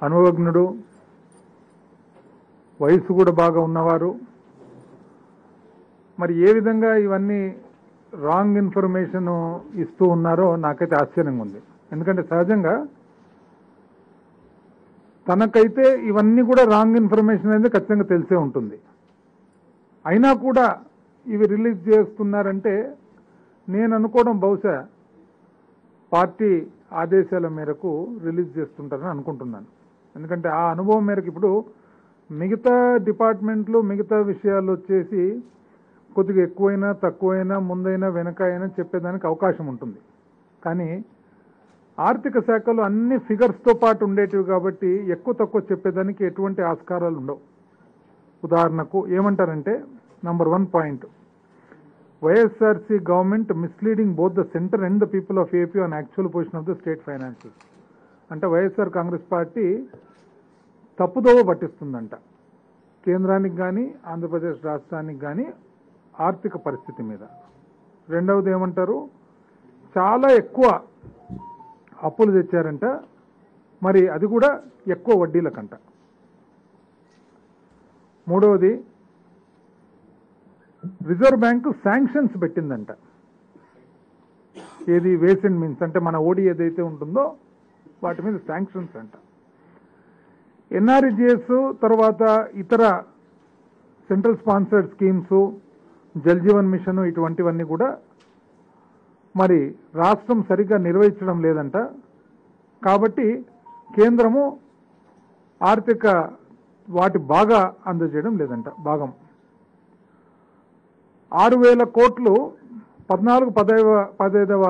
అనుభవజ్ఞుడు వయసు కూడా బాగా ఉన్నవారు మరి ఏ విధంగా ఇవన్నీ రాంగ్ ఇన్ఫర్మేషన్ ఇస్తూ ఉన్నారో నాకైతే ఆశ్చర్యంగా ఉంది ఎందుకంటే సహజంగా తనకైతే ఇవన్నీ కూడా రాంగ్ ఇన్ఫర్మేషన్ అనేది ఖచ్చితంగా తెలిసే ఉంటుంది అయినా కూడా ఇవి రిలీజ్ చేస్తున్నారంటే నేను అనుకోవడం బహుశా పార్టీ ఆదేశాల మేరకు రిలీజ్ చేస్తుంటారని అనుకుంటున్నాను ఎందుకంటే ఆ అనుభవం మేరకు ఇప్పుడు మిగతా డిపార్ట్మెంట్లు మిగతా విషయాలు వచ్చేసి కొద్దిగా ఎక్కువైనా తక్కువైనా ముందైనా వెనక అయినా చెప్పేదానికి అవకాశం ఉంటుంది కానీ ఆర్థిక శాఖలో అన్ని ఫిగర్స్తో పాటు ఉండేటివి కాబట్టి ఎక్కువ తక్కువ చెప్పేదానికి ఎటువంటి ఆస్కారాలు ఉండవు ఉదాహరణకు ఏమంటారంటే number one point YSRC government misleading both the centre and the people of AP on actual position of the state finances అంటే వైఎస్ఆర్ కాంగ్రెస్ పార్టీ తప్పుదోవ పట్టిస్తుందంట కేంద్రానికి కానీ ఆంధ్రప్రదేశ్ రాష్ట్రానికి కానీ ఆర్థిక పరిస్థితి మీద రెండవది ఏమంటారు చాలా ఎక్కువ అప్పులు తెచ్చారంట మరి అది కూడా ఎక్కువ వడ్డీలకంట మూడవది రిజర్వ్ బ్యాంకు శాంక్షన్స్ పెట్టిందంట ఏది వేస్ అండ్ మీన్స్ అంటే మన ఓడి ఏదైతే ఉంటుందో వాటి మీద శాంక్షన్స్ అంట ఎన్ఆర్జిఎస్ తర్వాత ఇతర central sponsored schemes Jal Jeevan mission ఇటువంటివన్నీ కూడా మరి రాష్ట్రం సరిగ్గా నిర్వహించడం లేదంట కాబట్టి కేంద్రము ఆర్థిక వాటి బాగా అందజేయడం లేదంట భాగం ఆరు వేల కోట్లు పద్నాలుగు పదైవ పదైదవ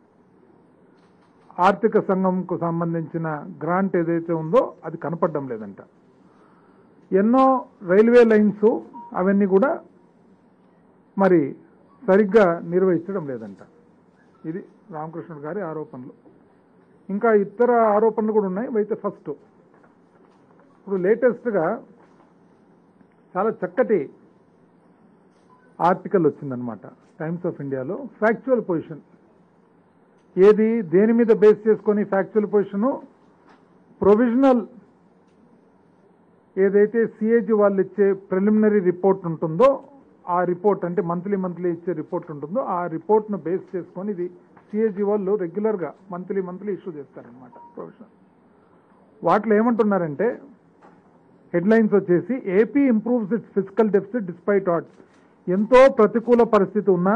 ఆర్థిక సంఘంకు సంబంధించిన గ్రాంట్ ఏదైతే ఉందో అది కనపడడం లేదంట ఎన్నో రైల్వే లైన్స్ అవన్నీ కూడా మరి సరిగ్గా నిర్వహించడం లేదంట ఇది రామకృష్ణుడు గారి ఆరోపణలు ఇంకా ఇతర ఆరోపణలు కూడా ఉన్నాయి అయితే ఫస్ట్ ఇప్పుడు లేటెస్ట్గా చాలా చక్కటి ఆర్టికల్ వచ్చిందనమాట టైమ్స్ ఆఫ్ ఇండియాలో ఫ్యాక్చువల్ పొజిషన్ ఏది దేని మీద బేస్ చేసుకొని ఫ్యాక్చువల్ పొజిషను ప్రొవిజనల్ ఏదైతే సిఏజీ వాళ్ళు ఇచ్చే ప్రిలిమినరీ రిపోర్ట్ ఉంటుందో ఆ రిపోర్ట్ అంటే మంత్లీ మంత్లీ ఇచ్చే రిపోర్ట్ ఉంటుందో ఆ రిపోర్ట్ను బేస్ చేసుకొని ఇది సిఏజీ వాళ్ళు రెగ్యులర్గా మంత్లీ మంత్లీ ఇష్యూ చేస్తారనమాట ప్రొవిజనల్ వాటిలో ఏమంటున్నారంటే హెడ్లైన్స్ వచ్చేసి AP improves its physical deficit despite odds ఎంతో ప్రతికూల పరిస్థితి ఉన్నా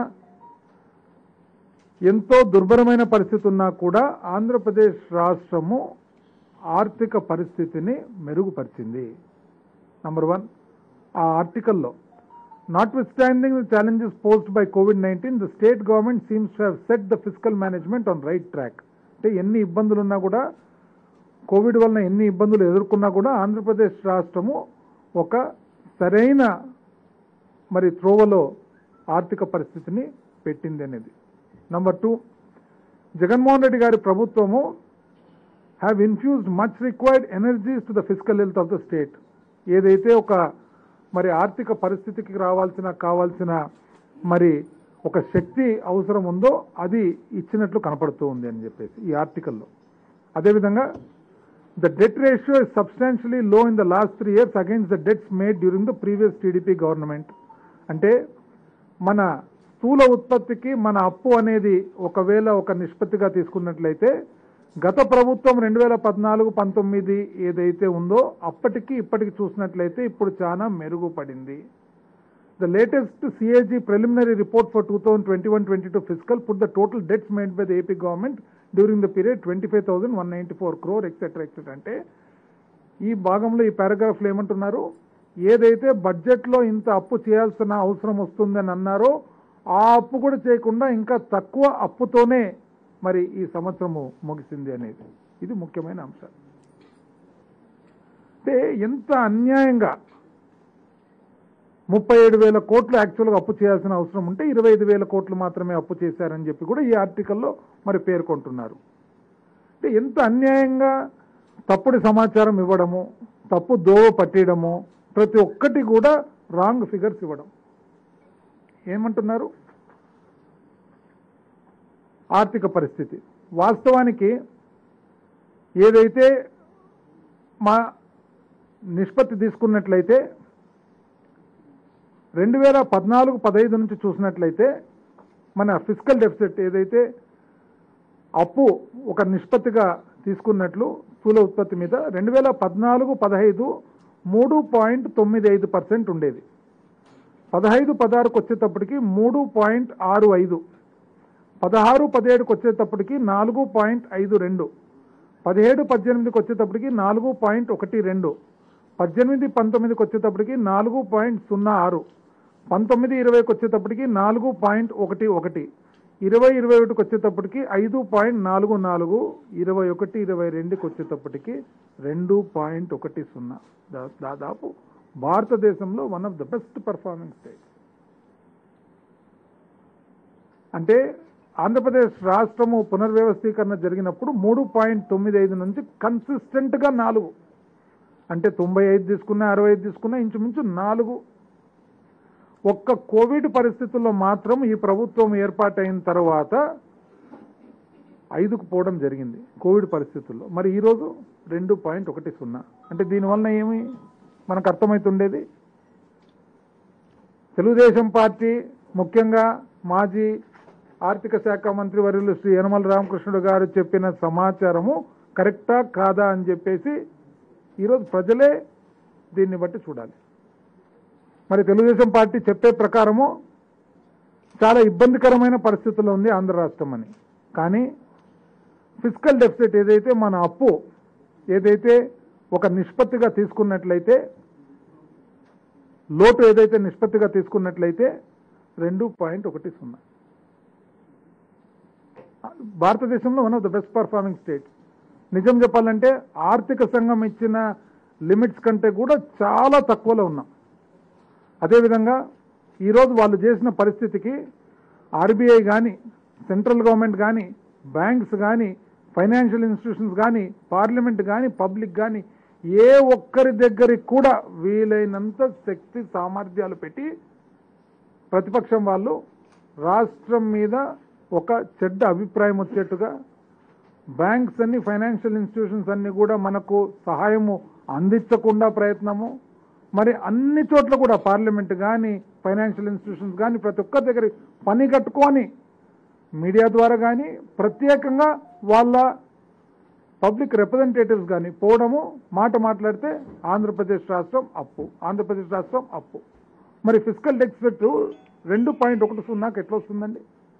ఎంతో దుర్భరమైన పరిస్థితి ఉన్నా కూడా ఆంధ్రప్రదేశ్ రాష్ట్రము ఆర్థిక పరిస్థితిని మెరుగుపరిచింది నంబర్ వన్ ఆ ఆర్టికల్లో notwithstanding the challenges posed by COVID nineteen the state government seems to have set the physical management on right track అంటే ఎన్ని ఇబ్బందులు ఉన్నా కూడా కోవిడ్ వలన ఎన్ని ఇబ్బందులు ఎదుర్కొన్నా కూడా ఆంధ్రప్రదేశ్ రాష్ట్రము ఒక సరైన మరి త్రోవలో ఆర్థిక పరిస్థితిని పెట్టింది అనేది నంబర్ టూ జగన్మోహన్ రెడ్డి గారి ప్రభుత్వము have infused much required energies to the physical health of the state ఏదైతే ఒక మరి ఆర్థిక పరిస్థితికి రావాల్సిన కావాల్సిన మరి ఒక శక్తి అవసరం ఉందో అది ఇచ్చినట్లు కనపడుతూ ఉంది అని చెప్పేసి ఈ ఆర్టికల్లో అదేవిధంగా the debt ratio is substantially low in the last three years against the debts made during the previous TDP government అంటే మన స్థూల ఉత్పత్తికి మన అప్పు అనేది ఒకవేళ ఒక నిష్పత్తిగా తీసుకున్నట్లయితే గత ప్రభుత్వం రెండు వేల పద్నాలుగు పంతొమ్మిది ఏదైతే ఉందో అప్పటికి ఇప్పటికి చూసినట్లయితే ఇప్పుడు చాలా మెరుగుపడింది the latest CAG preliminary report for two thousand twenty one twenty two physical put the total debts made by the AP government during the period twenty five thousand one ninety four crore etcetera etcetera అంటే ఈ భాగంలో ఈ పారాగ్రాఫ్లో ఏమంటున్నారు ఏదైతే బడ్జెట్లో ఇంత అప్పు చేయాల్సిన అవసరం వస్తుందని అన్నారో ఆ అప్పు కూడా చేయకుండా ఇంకా తక్కువ అప్పుతోనే మరి ఈ సంవత్సరము ముగిసింది అనేది ఇది ముఖ్యమైన అంశం అంటే ఎంత అన్యాయంగా ముప్పై ఏడు వేల కోట్లు యాక్చువల్గా అప్పు చేయాల్సిన అవసరం ఉంటే ఇరవై ఐదు వేల కోట్లు మాత్రమే అప్పు చేశారని చెప్పి కూడా ఈ ఆర్టికల్లో మరి పేర్కొంటున్నారు అంటే ఎంత అన్యాయంగా తప్పుడు సమాచారం ఇవ్వడము తప్పు దోవ పట్టేయడము ప్రతి ఒక్కటి కూడా రాంగ్ ఫిగర్స్ ఇవ్వడం ఏమంటున్నారు ఆర్థిక పరిస్థితి వాస్తవానికి ఏదైతే మా నిష్పత్తి తీసుకున్నట్లయితే రెండు వేల పద్నాలుగు పదహైదు నుంచి చూసినట్లయితే మన ఫిజికల్ డెఫిసిట్ ఏదైతే అప్పు ఒక నిష్పత్తిగా తీసుకున్నట్లు స్థూల ఉత్పత్తి మీద రెండు వేల పద్నాలుగు పదహైదు మూడు పాయింట్ తొమ్మిది ఐదు పర్సెంట్ ఉండేది పదహైదు పదహారుకు వచ్చేటప్పటికి మూడు పాయింట్ ఆరు ఐదు పదహారు పదిహేడుకి వచ్చేటప్పటికి నాలుగు పాయింట్ ఐదు రెండు పదిహేడు పద్దెనిమిదికి వచ్చేటప్పటికి నాలుగు పాయింట్ ఒకటి రెండు పద్దెనిమిది పంతొమ్మిదికి వచ్చేటప్పటికి నాలుగు పాయింట్ సున్నా ఆరు పంతొమ్మిది ఇరవైకి వచ్చేటప్పటికి నాలుగు పాయింట్ ఒకటి ఒకటి ఇరవై ఇరవై ఒకటికి వచ్చేటప్పటికి ఐదు పాయింట్ నాలుగు నాలుగు ఇరవై ఒకటి ఇరవై రెండుకి వచ్చేటప్పటికి రెండు పాయింట్ ఒకటి సున్నా దా- దాదాపు భారతదేశంలో one of the best performing state అంటే ఆంధ్రప్రదేశ్ రాష్ట్రము పునర్వ్యవస్థీకరణ జరిగినప్పుడు మూడు పాయింట్ తొమ్మిది ఐదు నుంచి కన్సిస్టెంట్గా నాలుగు అంటే తొంభై ఐదు తీసుకున్నా అరవై ఐదు తీసుకున్నా ఇంచుమించు నాలుగు ఒక్క కోవిడ్ పరిస్థితుల్లో మాత్రం ఈ ప్రభుత్వం ఏర్పాటైన తర్వాత ఐదుకు పోవడం జరిగింది కోవిడ్ పరిస్థితుల్లో మరి ఈరోజు రెండు పాయింట్ ఒకటి సున్నా అంటే దీనివల్ల ఏమి మనకు అర్థమవుతుండేది తెలుగుదేశం పార్టీ ముఖ్యంగా మాజీ ఆర్థిక శాఖ మంత్రి వర్యులు శ్రీ యనమల రామకృష్ణుడు గారు చెప్పిన సమాచారము కరెక్టా కాదా అని చెప్పేసి ఈరోజు ప్రజలే దీన్ని బట్టి చూడాలి మరి తెలుగుదేశం పార్టీ చెప్పే ప్రకారము చాలా ఇబ్బందికరమైన పరిస్థితుల్లో ఉంది ఆంధ్ర రాష్ట్రం అని కానీ ఫిజికల్ డెఫిసిట్ ఏదైతే మన అప్పు ఏదైతే ఒక నిష్పత్తిగా తీసుకున్నట్లయితే లోటు ఏదైతే నిష్పత్తిగా తీసుకున్నట్లయితే రెండు పాయింట్ ఒకటి సున్నా భారతదేశంలో one of the best performing state నిజం చెప్పాలంటే ఆర్థిక సంఘం ఇచ్చిన లిమిట్స్ కంటే కూడా చాలా తక్కువలో ఉన్నాం అదేవిధంగా ఈరోజు వాళ్ళు చేసిన పరిస్థితికి ఆర్బీఐ కానీ సెంట్రల్ గవర్నమెంట్ కానీ బ్యాంక్స్ కానీ ఫైనాన్షియల్ ఇన్స్టిట్యూషన్స్ కానీ పార్లమెంట్ కానీ పబ్లిక్ కానీ ఏ ఒక్కరి దగ్గరికి కూడా వీలైనంత శక్తి సామర్థ్యాలు పెట్టి ప్రతిపక్షం వాళ్ళు రాష్ట్రం మీద ఒక చెడ్డ అభిప్రాయం వచ్చేట్టుగా బ్యాంక్స్ అన్ని ఫైనాన్షియల్ ఇన్స్టిట్యూషన్స్ అన్ని కూడా మనకు సహాయము అందించకుండా ప్రయత్నము మరి అన్ని చోట్ల కూడా పార్లమెంట్ కానీ ఫైనాన్షియల్ ఇన్స్టిట్యూషన్స్ కానీ ప్రతి ఒక్కరి దగ్గర పని కట్టుకొని మీడియా ద్వారా కానీ ప్రత్యేకంగా వాళ్ళ పబ్లిక్ రిప్రజెంటేటివ్స్ కానీ పోవడము మాట మాట్లాడితే ఆంధ్రప్రదేశ్ రాష్ట్రం అప్పు ఆంధ్రప్రదేశ్ రాష్ట్రం అప్పు మరి ఫిజికల్ డెఫిసిట్ రెండు పాయింట్ ఒకటి సున్నాకి ఎట్లా వస్తుందండి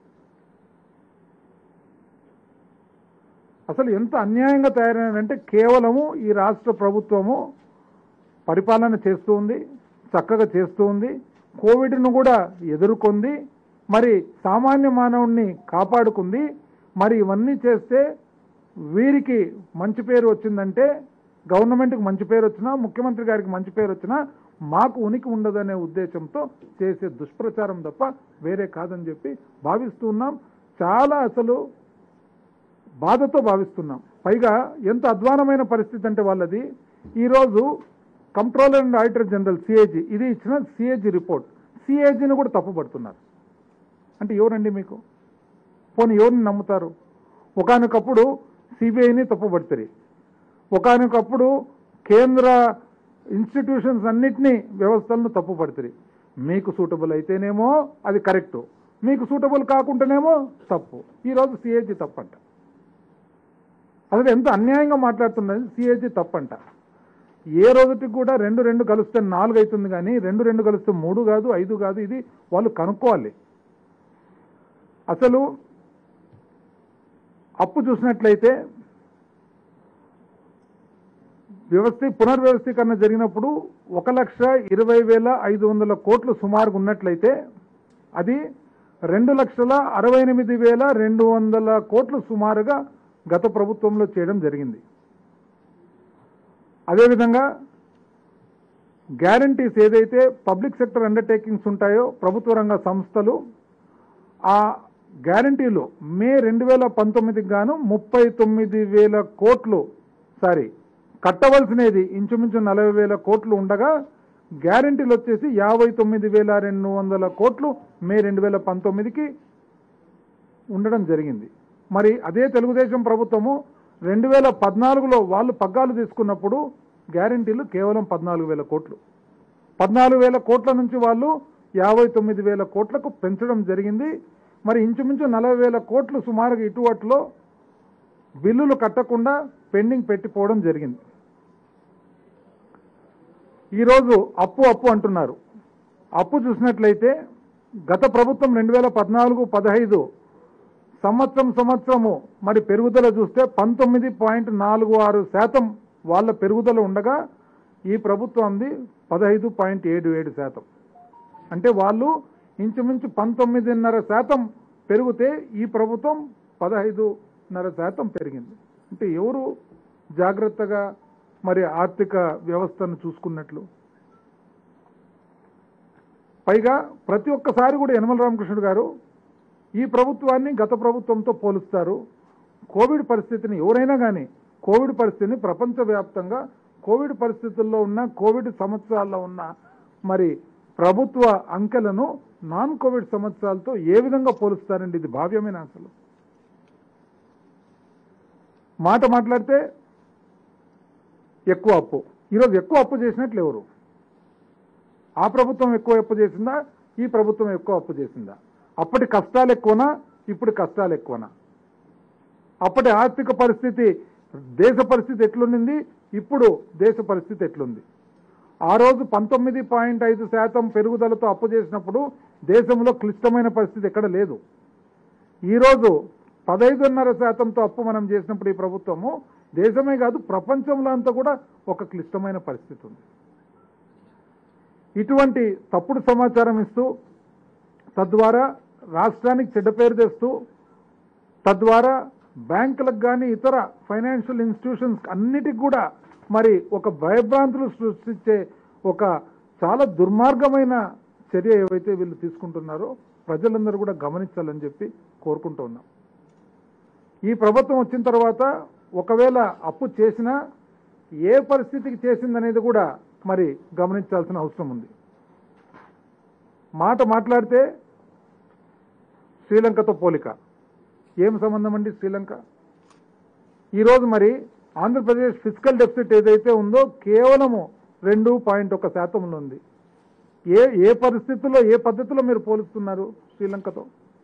అసలు ఎంత అన్యాయంగా తయారైనదంటే కేవలము ఈ రాష్ట్ర ప్రభుత్వము పరిపాలన చేస్తూ ఉంది చక్కగా చేస్తూ ఉంది కోవిడ్ను కూడా ఎదుర్కొంది మరి సామాన్య మానవుణ్ణి కాపాడుకుంది మరి ఇవన్నీ చేస్తే వీరికి మంచి పేరు వచ్చిందంటే గవర్నమెంట్కి మంచి పేరు వచ్చినా ముఖ్యమంత్రి గారికి మంచి పేరు వచ్చినా మాకు ఉనికి ఉండదనే ఉద్దేశంతో చేసే దుష్ప్రచారం తప్ప వేరే కాదని చెప్పి భావిస్తూ ఉన్నాం చాలా అసలు బాధతో భావిస్తున్నాం పైగా ఎంత అధ్వానమైన పరిస్థితి అంటే వాళ్ళది ఈరోజు controller and auditor general CAG ఇది ఇచ్చిన సిఏజీ రిపోర్ట్ సిఏజీని కూడా తప్పుపడుతున్నారు అంటే ఎవరండి మీకు పోనీ ఎవరిని నమ్ముతారు ఒకనొకప్పుడు సిబిఐని తప్పుపడుతుంది ఒకనొకప్పుడు కేంద్ర ఇన్స్టిట్యూషన్స్ అన్నిటినీ వ్యవస్థలను తప్పుపడుతుంది మీకు సూటబుల్ అయితేనేమో అది కరెక్టు మీకు సూటబుల్ కాకుండానేమో తప్పు ఈరోజు సిఏజీ తప్పంట అసలు ఎంత అన్యాయంగా మాట్లాడుతున్నది సిఏజీ తప్పంట ఏ రోజుకి కూడా రెండు రెండు కలిస్తే నాలుగు అవుతుంది కానీ రెండు రెండు కలిస్తే మూడు కాదు ఐదు కాదు ఇది వాళ్ళు కనుక్కోవాలి అసలు అప్పు చూసినట్లయితే వ్యవస్థ పునర్వ్యవస్థీకరణ జరిగినప్పుడు ఒక లక్ష ఇరవై వేల ఐదు వందల కోట్లు సుమారుగా ఉన్నట్లయితే అది రెండు లక్షల అరవై ఎనిమిది వేల రెండు వందల కోట్లు సుమారుగా గత ప్రభుత్వంలో చేయడం జరిగింది అదేవిధంగా గ్యారంటీస్ ఏదైతే పబ్లిక్ సెక్టర్ అండర్టేకింగ్స్ ఉంటాయో ప్రభుత్వ రంగ సంస్థలు ఆ గ్యారంటీలు మే రెండు వేల పంతొమ్మిదికి గాను ముప్పై తొమ్మిది వేల కోట్లు సారీ కట్టవలసినది ఇంచుమించు నలభై వేల కోట్లు ఉండగా గ్యారంటీలు వచ్చేసి యాభై తొమ్మిది వేల రెండు వందల కోట్లు మే రెండు వేల పంతొమ్మిదికి ఉండడం జరిగింది మరి అదే తెలుగుదేశం ప్రభుత్వము రెండు వేల పద్నాలుగులో వాళ్ళు పగ్గాలు తీసుకున్నప్పుడు గ్యారంటీలు కేవలం పద్నాలుగు వేల కోట్లు పద్నాలుగు వేల కోట్ల నుంచి వాళ్ళు యాభై తొమ్మిది వేల కోట్లకు పెంచడం జరిగింది మరి ఇంచుమించు నలభై వేల కోట్లు సుమారుగా ఇటువట్లో బిల్లులు కట్టకుండా పెండింగ్ పెట్టిపోవడం జరిగింది ఈరోజు అప్పు అప్పు అంటున్నారు అప్పు చూసినట్లయితే గత ప్రభుత్వం రెండు వేల పద్నాలుగు పదహైదు సంవత్సరం సంవత్సరము మరి పెరుగుదల చూస్తే పంతొమ్మిది పాయింట్ నాలుగు ఆరు శాతం వాళ్ళ పెరుగుదల ఉండగా ఈ ప్రభుత్వంది పదహైదు పాయింట్ ఏడు ఏడు శాతం అంటే వాళ్ళు ఇంచుమించు పంతొమ్మిదిన్నర శాతం పెరిగితే ఈ ప్రభుత్వం పదహైదున్నర శాతం పెరిగింది అంటే ఎవరు జాగ్రత్తగా మరి ఆర్థిక వ్యవస్థను చూసుకున్నట్లు పైగా ప్రతి ఒక్కసారి కూడా యనమల రామకృష్ణుడు గారు ఈ ప్రభుత్వాన్ని గత ప్రభుత్వంతో పోలుస్తారు కోవిడ్ పరిస్థితిని ఎవరైనా కానీ కోవిడ్ పరిస్థితిని ప్రపంచవ్యాప్తంగా కోవిడ్ పరిస్థితుల్లో ఉన్న కోవిడ్ సంవత్సరాల్లో ఉన్న మరి ప్రభుత్వ అంకెలను నాన్ కోవిడ్ సంవత్సరాలతో ఏ విధంగా పోలుస్తారండి ఇది భావ్యమైన అసలు మాట మాట్లాడితే ఎక్కువ అప్పు ఈరోజు ఎక్కువ అప్పు చేసినట్లు ఎవరు ఆ ప్రభుత్వం ఎక్కువ అప్పు చేసిందా ఈ ప్రభుత్వం ఎక్కువ అప్పు చేసిందా అప్పటి కష్టాలు ఎక్కువనా ఇప్పుడు కష్టాలు ఎక్కువనా అప్పటి ఆర్థిక పరిస్థితి దేశ పరిస్థితి ఎట్లుండింది ఇప్పుడు దేశ పరిస్థితి ఎట్లుంది ఆ రోజు పంతొమ్మిది పాయింట్ ఐదు శాతం పెరుగుదలతో అప్పు చేసినప్పుడు దేశంలో క్లిష్టమైన పరిస్థితి ఎక్కడ లేదు ఈరోజు పదైదున్నర శాతంతో అప్పు మనం చేసినప్పుడు ఈ ప్రభుత్వము దేశమే కాదు ప్రపంచంలో అంతా కూడా ఒక క్లిష్టమైన పరిస్థితి ఉంది ఇటువంటి తప్పుడు సమాచారం ఇస్తూ తద్వారా రాష్ట్రానికి చెడ్డ పేరు తెస్తూ తద్వారా బ్యాంకులకు కానీ ఇతర ఫైనాన్షియల్ ఇన్స్టిట్యూషన్స్ అన్నిటికి కూడా మరి ఒక భయభ్రాంతులు సృష్టించే ఒక చాలా దుర్మార్గమైన చర్య ఏవైతే వీళ్ళు తీసుకుంటున్నారో ప్రజలందరూ కూడా గమనించాలని చెప్పి కోరుకుంటూ ఉన్నాం ఈ ప్రభుత్వం వచ్చిన తర్వాత ఒకవేళ అప్పు చేసినా ఏ పరిస్థితికి చేసిందనేది కూడా మరి గమనించాల్సిన అవసరం ఉంది మాట మాట్లాడితే శ్రీలంకతో పోలిక ఏం సంబంధం అండి శ్రీలంక ఈరోజు మరి ఆంధ్రప్రదేశ్ ఫిజికల్ డెఫిసిట్ ఏదైతే ఉందో కేవలము రెండు పాయింట్ ఒక శాతంలో ఉంది ఏ ఏ పరిస్థితుల్లో ఏ పద్ధతిలో మీరు పోలుస్తున్నారు శ్రీలంకతో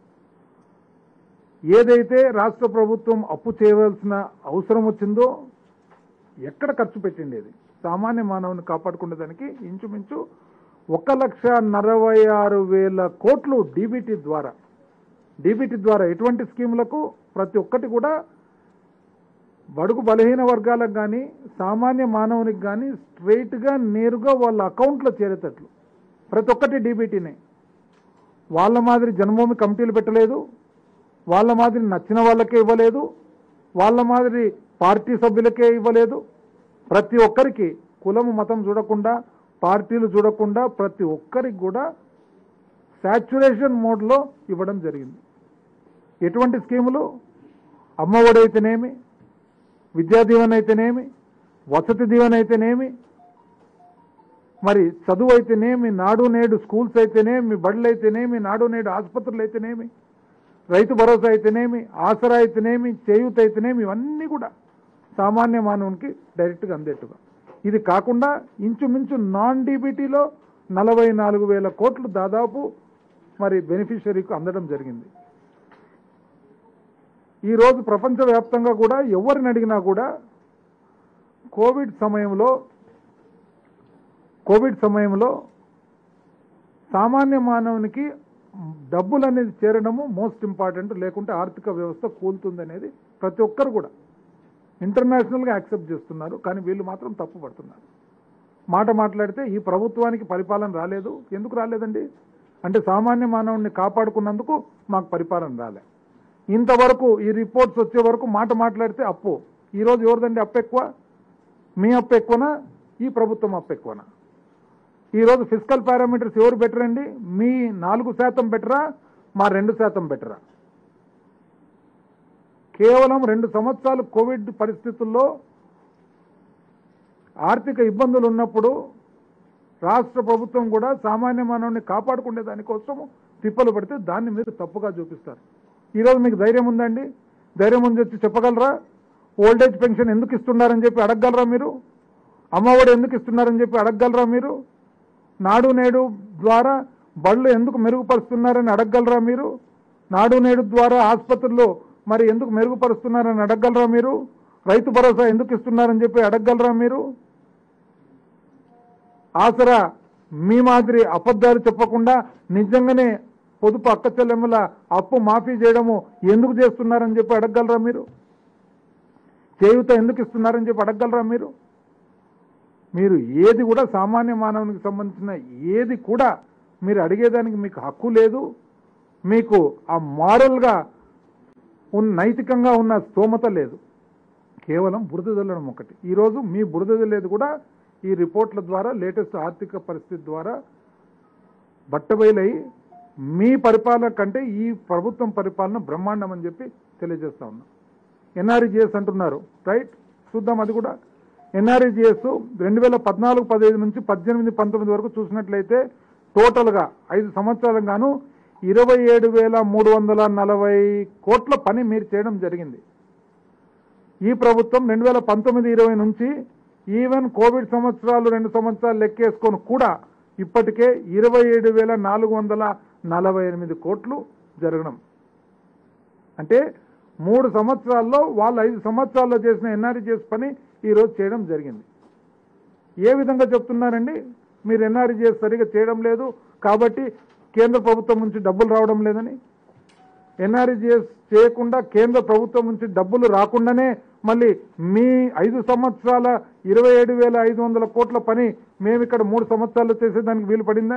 ఏదైతే రాష్ట్ర ప్రభుత్వం అప్పు చేయవలసిన అవసరం వచ్చిందో ఎక్కడ ఖర్చు పెట్టిండేది సామాన్య మానవుని కాపాడుకునేదానికి ఇంచుమించు ఒక లక్ష నలభై ఆరు వేల కోట్లు డీబీటీ ద్వారా డీబీటీ ద్వారా ఎటువంటి స్కీములకు ప్రతి ఒక్కటి కూడా బడుగు బలహీన వర్గాలకు కానీ సామాన్య మానవునికి కానీ స్ట్రైట్గా నేరుగా వాళ్ళ అకౌంట్లో చేరేటట్లు ప్రతి ఒక్కటి డీబీటీనే వాళ్ళ మాదిరి జన్మభూమి కమిటీలు పెట్టలేదు వాళ్ళ మాదిరి నచ్చిన వాళ్ళకే ఇవ్వలేదు వాళ్ళ మాదిరి పార్టీ సభ్యులకే ఇవ్వలేదు ప్రతి ఒక్కరికి కులము మతం చూడకుండా పార్టీలు చూడకుండా ప్రతి ఒక్కరికి కూడా శాచ్యురేషన్ మోడ్లో ఇవ్వడం జరిగింది ఎటువంటి స్కీములు అమ్మఒడి అయితేనేమి విద్యా దీవెన అయితేనేమి వసతి దీవెన అయితేనేమి మరి చదువు అయితేనేమి నాడు నేడు స్కూల్స్ అయితేనేమి బడులు అయితేనేమి నాడు నేడు ఆసుపత్రులు అయితేనేమి రైతు భరోసా అయితేనేమి ఆసరా అయితేనేమి చేయూత అయితేనేమి ఇవన్నీ కూడా సామాన్య మానవునికి డైరెక్ట్గా అందేట్టుగా ఇది కాకుండా ఇంచుమించు నాన్ డీబీటీలో నలభై నాలుగు వేల కోట్లు దాదాపు మరి బెనిఫిషరీకి అందడం జరిగింది ఈరోజు ప్రపంచవ్యాప్తంగా కూడా ఎవరిని అడిగినా కూడా కోవిడ్ సమయంలో కోవిడ్ సమయంలో సామాన్య మానవునికి డబ్బులు అనేది చేరడము మోస్ట్ ఇంపార్టెంట్ లేకుంటే ఆర్థిక వ్యవస్థ కూలుతుంది అనేది ప్రతి ఒక్కరు కూడా ఇంటర్నేషనల్గా యాక్సెప్ట్ చేస్తున్నారు కానీ వీళ్ళు మాత్రం తప్పు పడుతున్నారు మాట మాట్లాడితే ఈ ప్రభుత్వానికి పరిపాలన రాలేదు ఎందుకు రాలేదండి అంటే సామాన్య మానవుడిని కాపాడుకున్నందుకు మాకు పరిపాలన రాలే ఇంతవరకు ఈ రిపోర్ట్స్ వచ్చే వరకు మాట మాట్లాడితే అప్పు ఈరోజు ఎవరిదండి అప్పు ఎక్కువ మీ అప్పు ఎక్కువనా ఈ ప్రభుత్వం అప్పు ఎక్కువనా ఈరోజు ఫిజికల్ పారామీటర్స్ ఎవరు బెటర్ అండి మీ నాలుగు శాతం బెటరా మా రెండు శాతం బెటరా కేవలం రెండు సంవత్సరాలు కోవిడ్ పరిస్థితుల్లో ఆర్థిక ఇబ్బందులు ఉన్నప్పుడు రాష్ట్ర ప్రభుత్వం కూడా సామాన్య మానవుని కాపాడుకునే దానికోసము తిప్పలు పడితే దాన్ని మీరు తప్పుగా చూపిస్తారు ఈరోజు మీకు ధైర్యం ఉందండి ధైర్యం ఉంది వచ్చి చెప్పగలరా ఓల్డేజ్ పెన్షన్ ఎందుకు ఇస్తున్నారని చెప్పి అడగగలరా మీరు అమ్మఒడి ఎందుకు ఇస్తున్నారని చెప్పి అడగగలరా మీరు నాడు నేడు ద్వారా బళ్ళు ఎందుకు మెరుగుపరుస్తున్నారని అడగగలరా మీరు నాడు నేడు ద్వారా ఆసుపత్రుల్లో మరి ఎందుకు మెరుగుపరుస్తున్నారని అడగగలరా మీరు రైతు భరోసా ఎందుకు ఇస్తున్నారని చెప్పి అడగగలరా మీరు ఆసరా మీ మాదిరి అబద్ధాలు చెప్పకుండా నిజంగానే పొదుపు అక్క చెల్లెమ్మల అప్పు మాఫీ చేయడము ఎందుకు చేస్తున్నారని చెప్పి అడగగలరా మీరు చేయుత ఎందుకు ఇస్తున్నారని చెప్పి అడగగలరా మీరు మీరు ఏది కూడా సామాన్య మానవునికి సంబంధించిన ఏది కూడా మీరు అడిగేదానికి మీకు హక్కు లేదు మీకు ఆ మారల్గా ఉన్న నైతికంగా ఉన్న స్తోమత లేదు కేవలం బురద జల్లడం ఒకటి ఈరోజు మీ బురద జల్లేది కూడా ఈ రిపోర్ట్ల ద్వారా లేటెస్ట్ ఆర్థిక పరిస్థితి ద్వారా బట్టబయలై మీ పరిపాలన కంటే ఈ ప్రభుత్వం పరిపాలన బ్రహ్మాండం అని చెప్పి తెలియజేస్తా ఉన్నాం ఎన్ఆర్ఈజిఎస్ అంటున్నారు రైట్ చూద్దాం అది కూడా ఎన్ఆర్ఈజిఎస్ రెండు వేల పద్నాలుగు పదిహేను నుంచి పద్దెనిమిది పంతొమ్మిది వరకు చూసినట్లయితే టోటల్గా ఐదు సంవత్సరాలకు గాను ఇరవై ఏడు వేల మూడు వందల నలభై కోట్ల పని మీరు చేయడం జరిగింది ఈ ప్రభుత్వం రెండు వేల పంతొమ్మిది ఇరవై నుంచి ఈవెన్ కోవిడ్ సంవత్సరాలు రెండు సంవత్సరాలు లెక్కేసుకొని కూడా ఇప్పటికే ఇరవై ఏడు వేల నాలుగు వందల నలభై ఎనిమిది కోట్లు జరగడం అంటే మూడు సంవత్సరాల్లో వాళ్ళు ఐదు సంవత్సరాల్లో చేసిన ఎన్ఆర్ఈజిఎస్ పని ఈరోజు చేయడం జరిగింది ఏ విధంగా చెప్తున్నారండి మీరు ఎన్ఆర్ఈజిఎస్ సరిగా చేయడం లేదు కాబట్టి కేంద్ర ప్రభుత్వం నుంచి డబ్బులు రావడం లేదని ఎన్ఆర్ఈజిఎస్ చేయకుండా కేంద్ర ప్రభుత్వం నుంచి డబ్బులు రాకుండానే మళ్ళీ మీ ఐదు సంవత్సరాల ఇరవై ఏడు వేల ఐదు వందల కోట్ల పని మేము ఇక్కడ మూడు సంవత్సరాలు చేసేదానికి వీలు పడిందా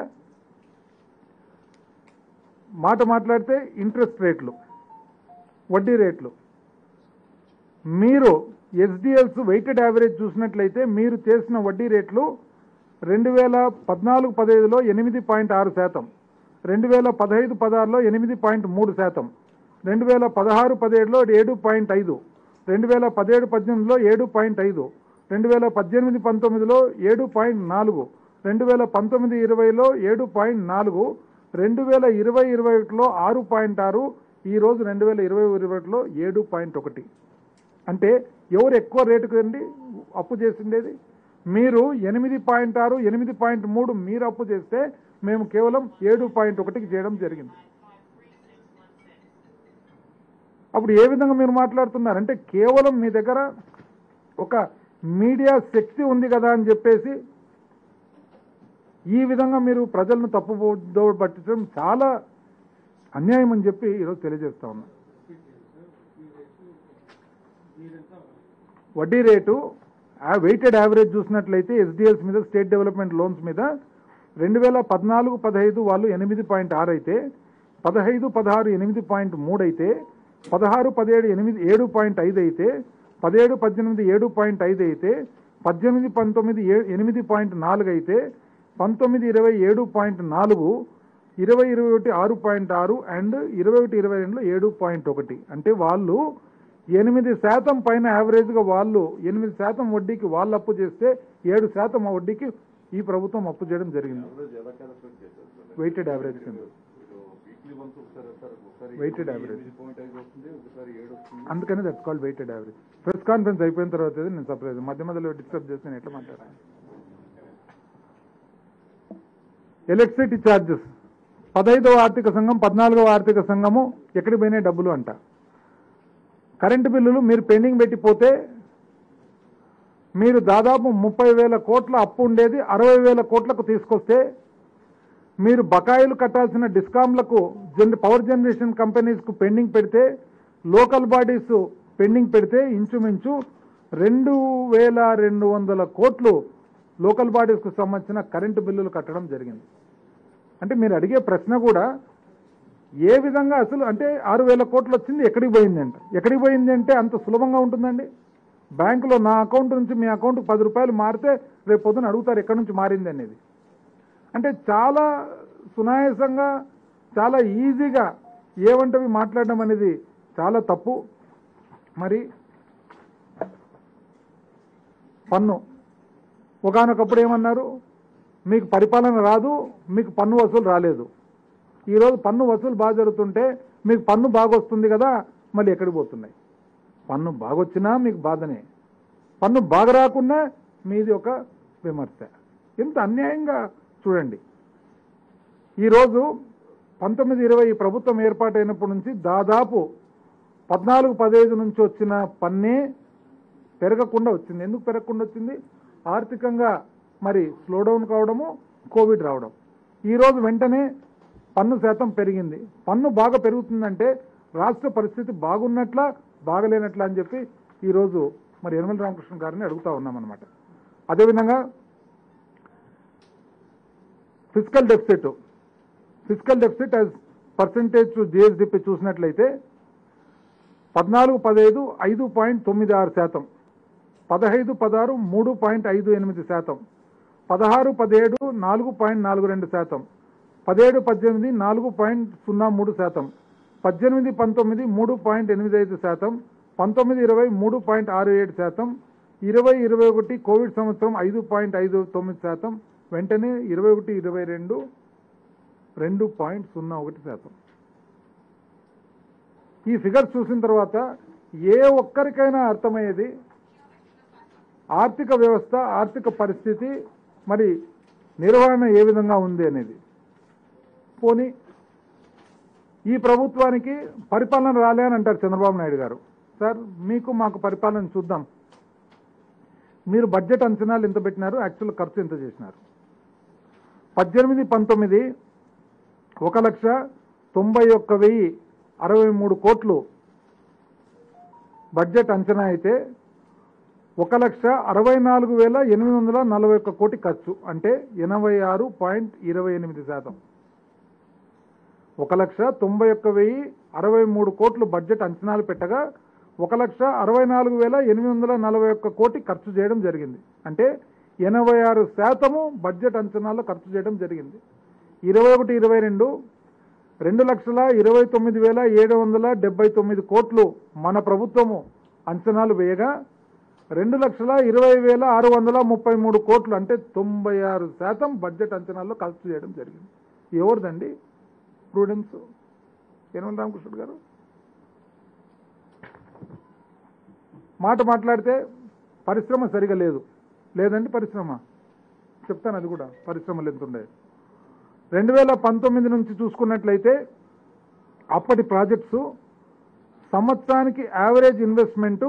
మాట మాట్లాడితే ఇంట్రెస్ట్ రేట్లు వడ్డీ రేట్లు మీరు ఎస్డిఎల్స్ వెయిటెడ్ యావరేజ్ చూసినట్లయితే మీరు చేసిన వడ్డీ రేట్లు రెండు వేల పద్నాలుగు పదహైదులో ఎనిమిది పాయింట్ ఆరు శాతం రెండు వేల పదహైదు పదహారులో ఎనిమిది పాయింట్ మూడు శాతం రెండు వేల పదహారు పదిహేడులో ఏడు పాయింట్ ఐదు రెండు వేల పదిహేడు పద్దెనిమిదిలో ఏడు పాయింట్ ఐదు రెండు వేల పద్దెనిమిది పంతొమ్మిదిలో ఏడు పాయింట్ నాలుగు రెండు వేల పంతొమ్మిది ఇరవైలో ఏడు పాయింట్ నాలుగు రెండు వేల ఇరవై ఇరవై ఒకటిలో ఆరు పాయింట్ ఆరు ఈ రోజు రెండు వేల ఇరవై ఇరవై ఒకటిలో ఏడు పాయింట్ ఒకటి అంటే ఎవరు ఎక్కువ రేటుకు అండి అప్పు చేసిండేది మీరు ఎనిమిది పాయింట్ ఆరు ఎనిమిది పాయింట్ మూడు మీరు అప్పు చేస్తే మేము కేవలం ఏడు పాయింట్ ఒకటికి చేయడం జరిగింది అప్పుడు ఏ విధంగా మీరు మాట్లాడుతున్నారు అంటే కేవలం మీ దగ్గర ఒక మీడియా శక్తి ఉంది కదా అని చెప్పేసి ఈ విధంగా మీరు ప్రజలను తప్పుదో పట్టడం చాలా అన్యాయం అని చెప్పి ఈరోజు తెలియజేస్తా ఉన్నా వడ్డీ రేటు వెయిటెడ్ యావరేజ్ చూసినట్లయితే ఎస్డిఎల్స్ మీద స్టేట్ డెవలప్మెంట్ లోన్స్ మీద రెండు వేల పద్నాలుగు పదహైదు వాళ్ళు ఎనిమిది పాయింట్ ఆరు అయితే పదహైదు పదహారు ఎనిమిది పాయింట్ మూడు అయితే పదహారు పదిహేడు ఎనిమిది ఏడు పాయింట్ ఐదు అయితే పదిహేడు పద్దెనిమిది ఏడు పాయింట్ ఐదు అయితే పద్దెనిమిది పంతొమ్మిది ఏ- ఎనిమిది పాయింట్ నాలుగు అయితే పంతొమ్మిది ఇరవై ఏడు పాయింట్ నాలుగు ఇరవై ఇరవై ఒకటి ఆరు పాయింట్ ఆరు అండ్ ఇరవై ఒకటి ఇరవై రెండులో ఏడు పాయింట్ ఒకటి అంటే వాళ్ళు ఎనిమిది శాతం పైన యావరేజ్గా వాళ్ళు ఎనిమిది శాతం వడ్డీకి వాళ్ళు అప్పు చేస్తే ఏడు శాతం ఆ వడ్డీకి ఈ ప్రభుత్వం అప్పు చేయడం జరిగింది వెయిటెడ్ యావరేజ్ కింద Weighted average. అందుకని that's called weighted average press conference అయిపోయిన తర్వాత ఏదో నేను సర్ప్రైజ్ మధ్య మధ్యలో డిస్టర్బ్ చేస్తే నేను ఎట్లా మాట్లాడాను ఎలక్ట్రిసిటీ ఛార్జెస్ పదహైదవ ఆర్థిక సంఘం పద్నాలుగవ ఆర్థిక సంఘము ఎక్కడికి పోయినాయి డబ్బులు అంట కరెంటు బిల్లులు మీరు పెండింగ్ పెట్టిపోతే మీరు దాదాపు ముప్పై వేల కోట్ల అప్పు ఉండేది అరవై వేల కోట్లకు తీసుకొస్తే మీరు బకాయిలు కట్టాల్సిన డిస్కామ్లకు జన్ పవర్ జనరేషన్ కంపెనీస్కు పెండింగ్ పెడితే లోకల్ బాడీస్ పెండింగ్ పెడితే ఇంచుమించు రెండు వేల రెండు వందల కోట్లు లోకల్ బాడీస్కు సంబంధించిన కరెంటు బిల్లులు కట్టడం జరిగింది అంటే మీరు అడిగే ప్రశ్న కూడా ఏ విధంగా అసలు అంటే ఆరు వేల కోట్లు వచ్చింది ఎక్కడికి పోయింది అంట ఎక్కడికి పోయింది అంటే అంత సులభంగా ఉంటుందండి బ్యాంకులో నా అకౌంట్ నుంచి మీ అకౌంట్కి పది రూపాయలు మారితే రేపు పొద్దున అడుగుతారు ఎక్కడి నుంచి మారింది అనేది అంటే చాలా సునాయాసంగా చాలా ఈజీగా ఏవంటవి మాట్లాడడం అనేది చాలా తప్పు మరి పన్ను ఒకానొకప్పుడు ఏమన్నారు మీకు పరిపాలన రాదు మీకు పన్ను వసూలు రాలేదు ఈరోజు పన్ను వసూలు బాగా జరుగుతుంటే మీకు పన్ను బాగా వస్తుంది కదా మళ్ళీ ఎక్కడికి పోతున్నాయి పన్ను బాగొచ్చినా మీకు బాధనే పన్ను బాగా రాకున్నా మీది ఒక విమర్శ ఎంత అన్యాయంగా చూడండి ఈరోజు పంతొమ్మిది ఇరవై ఈ ప్రభుత్వం ఏర్పాటైనప్పటి నుంచి దాదాపు పద్నాలుగు పదహైదు నుంచి వచ్చిన పన్నే పెరగకుండా వచ్చింది ఎందుకు పెరగకుండా వచ్చింది ఆర్థికంగా మరి స్లో డౌన్ కావడము కోవిడ్ రావడం ఈరోజు వెంటనే పన్ను శాతం పెరిగింది పన్ను బాగా పెరుగుతుందంటే రాష్ట్ర పరిస్థితి బాగున్నట్లా బాగలేనట్లా అని చెప్పి ఈరోజు మరి యనమల రామకృష్ణ గారిని అడుగుతా ఉన్నామన్నమాట అదేవిధంగా physical deficit physical deficit as percentage to GSDP చూసినట్లయితే పద్నాలుగు పదహైదు ఐదు పాయింట్ తొమ్మిది ఆరు శాతం పదహైదు పదహారు మూడు పాయింట్ ఐదు ఎనిమిది శాతం పదహారు పదిహేడు నాలుగు పాయింట్ నాలుగు రెండు శాతం పదిహేడు పద్దెనిమిది నాలుగు పాయింట్ సున్నా మూడు శాతం పద్దెనిమిది పంతొమ్మిది మూడు పాయింట్ ఎనిమిది ఐదు శాతం పంతొమ్మిది ఇరవై మూడు పాయింట్ ఆరు ఏడు శాతం ఇరవై ఇరవై ఒకటి కోవిడ్ సంవత్సరం ఐదు పాయింట్ ఐదు తొమ్మిది శాతం వెంటనే ఇరవై ఒకటి ఇరవై రెండు రెండు పాయింట్ సున్నా ఒకటి శాతం ఈ ఫిగర్స్ చూసిన తర్వాత ఏ ఒక్కరికైనా అర్థమయ్యేది ఆర్థిక వ్యవస్థ ఆర్థిక పరిస్థితి మరి నిర్వహణ ఏ విధంగా ఉంది అనేది పోనీ ఈ ప్రభుత్వానికి పరిపాలన రాలే అని అంటారు చంద్రబాబు నాయుడు గారు సార్ మీకు మాకు పరిపాలన చూద్దాం మీరు బడ్జెట్ అంచనాలు ఎంత పెట్టినారు యాక్చువల్ ఖర్చు ఎంత చేసినారు పద్దెనిమిది పంతొమ్మిది ఒక లక్ష తొంభై ఒక్క వెయ్యి అరవై మూడు కోట్లు బడ్జెట్ అంచనా అయితే ఒక లక్ష అరవై నాలుగు వేల ఎనిమిది వందల నలభై ఒక్క కోటి ఖర్చు అంటే ఎనభై ఆరు పాయింట్ ఇరవై ఎనిమిది శాతం ఒక లక్ష తొంభై ఒక్క వెయ్యి అరవై మూడు కోట్లు బడ్జెట్ అంచనాలు పెట్టగా ఒక లక్ష అరవై నాలుగు వేల ఎనిమిది వందల నలభై ఒక్క కోటి ఖర్చు చేయడం జరిగింది అంటే ఎనభై ఆరు శాతము బడ్జెట్ అంచనాల్లో ఖర్చు చేయడం జరిగింది ఇరవై ఒకటి ఇరవై రెండు రెండు లక్షల ఇరవై తొమ్మిది వేల ఏడు వందల డెబ్బై తొమ్మిది కోట్లు మన ప్రభుత్వము అంచనాలు వేయగా రెండు లక్షల ఇరవై వేల ఆరు వందల ముప్పై మూడు కోట్లు అంటే తొంభై ఆరు శాతం బడ్జెట్ అంచనాల్లో ఖర్చు చేయడం జరిగింది ఎవరిదండి ప్రూడెన్స్ యనమల రామకృష్ణుడు గారు మాట మాట్లాడితే పరిశ్రమ సరిగా లేదు లేదండి పరిశ్రమ చెప్తాను అది కూడా పరిశ్రమలు ఎంత ఉండే రెండు వేల పంతొమ్మిది నుంచి చూసుకున్నట్లయితే అప్పటి ప్రాజెక్ట్స్ సంవత్సరానికి యావరేజ్ ఇన్వెస్ట్మెంటు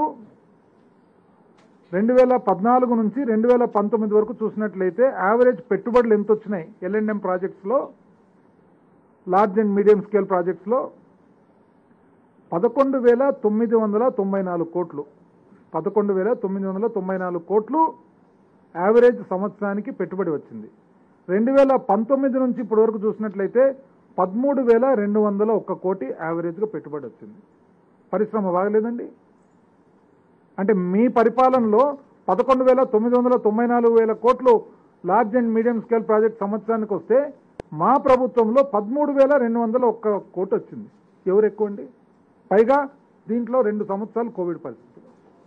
రెండు వేల పద్నాలుగు నుంచి రెండు వేల పంతొమ్మిది వరకు చూసినట్లయితే యావరేజ్ పెట్టుబడులు ఎంత వచ్చినాయి ఎల్ఎండ్ఎం ప్రాజెక్ట్స్లో లార్జ్ అండ్ మీడియం స్కేల్ ప్రాజెక్ట్స్లో పదకొండు వేల తొమ్మిది వందల తొంభై నాలుగు కోట్లు పదకొండు వేల తొమ్మిది వందల తొంభై నాలుగు కోట్లు యావరేజ్ సంవత్సరానికి పెట్టుబడి వచ్చింది రెండు వేల పంతొమ్మిది నుంచి ఇప్పటి వరకు చూసినట్లయితే పదమూడు వేల రెండు వందల ఒక్క కోటి యావరేజ్గా పెట్టుబడి వచ్చింది పరిశ్రమ బాగలేదండి అంటే మీ పరిపాలనలో పదకొండు వేల తొమ్మిది వందల తొంభై నాలుగు వేల కోట్లు large and medium scale project సంవత్సరానికి వస్తే మా ప్రభుత్వంలో పదమూడు వేల రెండు వందల ఒక్క కోటి వచ్చింది ఎవరు ఎక్కువ అండి పైగా దీంట్లో రెండు సంవత్సరాలు కోవిడ్ పరిస్థితులు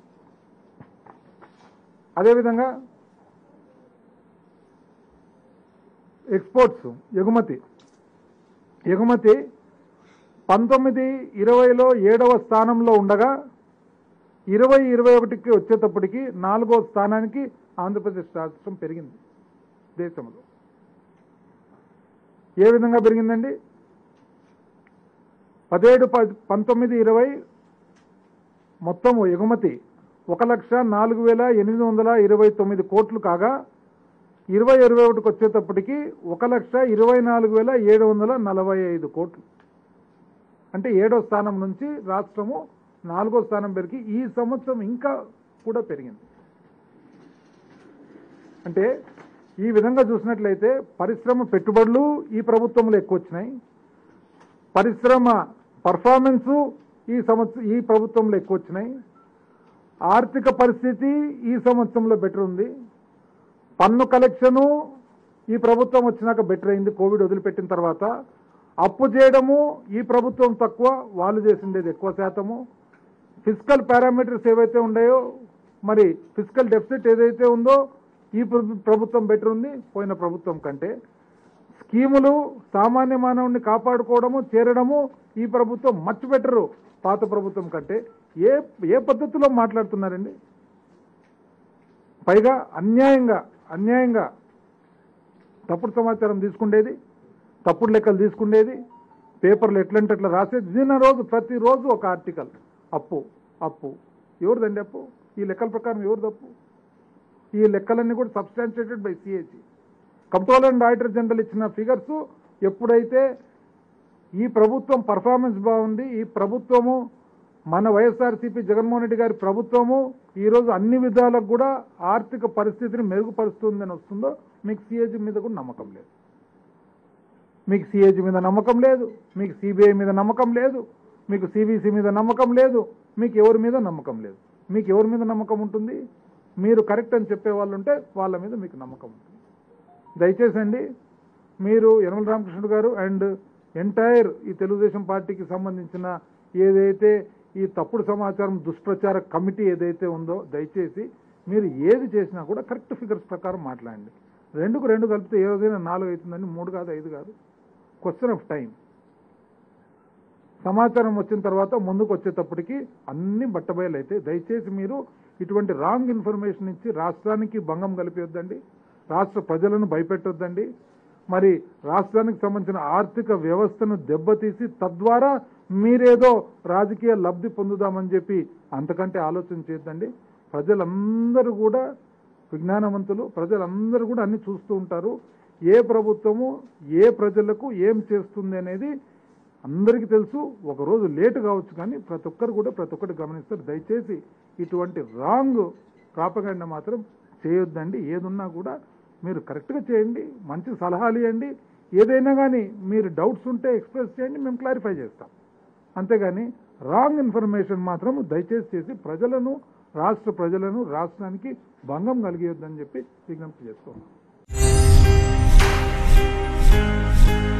అదేవిధంగా ఎక్స్పోర్ట్స్ ఎగుమతి ఎగుమతి పంతొమ్మిది ఇరవైలో ఏడవ స్థానంలో ఉండగా ఇరవై ఇరవై ఒకటికి వచ్చేటప్పటికి నాలుగో స్థానానికి ఆంధ్రప్రదేశ్ రాష్ట్రం పెరిగింది దేశంలో ఏ విధంగా పెరిగిందండి పదిహేడు ప- పంతొమ్మిది ఇరవై మొత్తం ఎగుమతి ఒక లక్ష నాలుగు వేల ఎనిమిది వందల ఇరవై తొమ్మిది కోట్లు కాగా ఇరవై ఇరవై ఒకటికి వచ్చేటప్పటికి ఒక లక్ష ఇరవై నాలుగు వేల ఏడు వందల నలభై ఐదు కోట్లు అంటే ఏడో స్థానం నుంచి రాష్ట్రము నాలుగో స్థానం పెరిగి ఈ సంవత్సరం ఇంకా కూడా పెరిగింది అంటే ఈ విధంగా చూసినట్లయితే పరిశ్రమ పెట్టుబడులు ఈ ప్రభుత్వంలో ఎక్కువ వచ్చినాయి పరిశ్రమ పర్ఫార్మెన్సు ఈ సంవత్సరం ఈ ప్రభుత్వంలో ఎక్కువ వచ్చినాయి ఆర్థిక పరిస్థితి ఈ సంవత్సరంలో బెటర్ ఉంది పన్ను కలెక్షను ఈ ప్రభుత్వం వచ్చినాక బెటర్ అయింది కోవిడ్ వదిలిపెట్టిన తర్వాత అప్పు చేయడము ఈ ప్రభుత్వం తక్కువ వాళ్ళు చేసిండేది ఎక్కువ శాతము ఫిజికల్ పారామీటర్స్ ఏవైతే ఉన్నాయో మరి ఫిజికల్ డెఫిసిట్ ఏదైతే ఉందో ఈ ప్రభు- ప్రభుత్వం బెటర్ ఉంది పోయిన ప్రభుత్వం కంటే స్కీములు సామాన్య మానవుడిని కాపాడుకోవడము చేరడము ఈ ప్రభుత్వం మచ్ బెటరు పాత ప్రభుత్వం కంటే ఏ ఏ పద్ధతిలో మాట్లాడుతున్నారండి పైగా అన్యాయంగా అన్యాయంగా తప్పుడు సమాచారం తీసుకుండేది తప్పుడు లెక్కలు తీసుకుండేది పేపర్లు ఎట్లంటే అట్లా రాసేది నిన్న రోజు ప్రతిరోజు ఒక ఆర్టికల్ అప్పు అప్పు ఎవరిదండి అప్పు ఈ లెక్కల ప్రకారం ఎవరిది అప్పు ఈ లెక్కలన్నీ కూడా substantiated by CAG controller and auditor general ఇచ్చిన ఫిగర్స్ ఎప్పుడైతే ఈ ప్రభుత్వం పర్ఫార్మెన్స్ బాగుంది ఈ ప్రభుత్వము మన వైఎస్ఆర్సీపీ జగన్మోహన్ రెడ్డి గారి ప్రభుత్వము ఈరోజు అన్ని విధాలకు కూడా ఆర్థిక పరిస్థితిని మెరుగుపరుస్తుందని వస్తుందో మీకు సిఏజీ మీద కూడా నమ్మకం లేదు మీకు సిఏజీ మీద నమ్మకం లేదు మీకు సిబిఐ మీద నమ్మకం లేదు మీకు సిబిసి మీద నమ్మకం లేదు మీకు ఎవరి మీద నమ్మకం లేదు మీకు ఎవరి మీద నమ్మకం ఉంటుంది మీరు కరెక్ట్ అని చెప్పే వాళ్ళు ఉంటే వాళ్ళ మీద మీకు నమ్మకం ఉంటుంది దయచేసి అండి మీరు యనమల రామకృష్ణుడు గారు అండ్ ఎంటైర్ ఈ తెలుగుదేశం పార్టీకి సంబంధించిన ఏదైతే ఈ తప్పుడు సమాచారం దుష్ప్రచార కమిటీ ఏదైతే ఉందో దయచేసి మీరు ఏది చేసినా కూడా కరెక్ట్ ఫిగర్స్ ప్రకారం మాట్లాడండి రెండుకు రెండు కలిపితే ఏ రోజైనా నాలుగు అవుతుందని మూడు కాదు ఐదు కాదు క్వశ్చన్ ఆఫ్ టైం సమాచారం వచ్చిన తర్వాత ముందుకు వచ్చేటప్పటికి అన్ని బట్టబయలు అయితే దయచేసి మీరు ఇటువంటి రాంగ్ ఇన్ఫర్మేషన్ ఇచ్చి రాష్ట్రానికి భంగం కలిపియొద్దండి రాష్ట్ర ప్రజలను భయపెట్టొద్దండి మరి రాష్ట్రానికి సంబంధించిన ఆర్థిక వ్యవస్థను దెబ్బతీసి తద్వారా మీరేదో రాజకీయ లబ్ధి పొందుదామని చెప్పి అంతకంటే ఆలోచన చేయొద్దండి ప్రజలందరూ కూడా విజ్ఞానవంతులు ప్రజలందరూ కూడా అన్ని చూస్తూ ఉంటారు ఏ ప్రభుత్వము ఏ ప్రజలకు ఏం చేస్తుంది అనేది అందరికీ తెలుసు ఒక రోజు లేట్ కావచ్చు కానీ ప్రతి ఒక్కరు కూడా ప్రతి ఒక్కటి గమనిస్తారు దయచేసి ఇటువంటి రాంగ్ ప్రాపగండ మాత్రం చేయొద్దండి ఏదున్నా కూడా మీరు కరెక్ట్గా చేయండి మంచి సలహాలు ఇవ్వండి ఏదైనా కానీ మీరు డౌట్స్ ఉంటే ఎక్స్ప్రెస్ చేయండి మేము క్లారిఫై చేస్తాం అంతేగాని రాంగ్ ఇన్ఫర్మేషన్ మాత్రం దయచేసి చేసి ప్రజలను రాష్ట్ర ప్రజలను రాష్ట్రానికి భంగం కలిగేయొద్దని చెప్పి విజ్ఞప్తి చేసుకోండి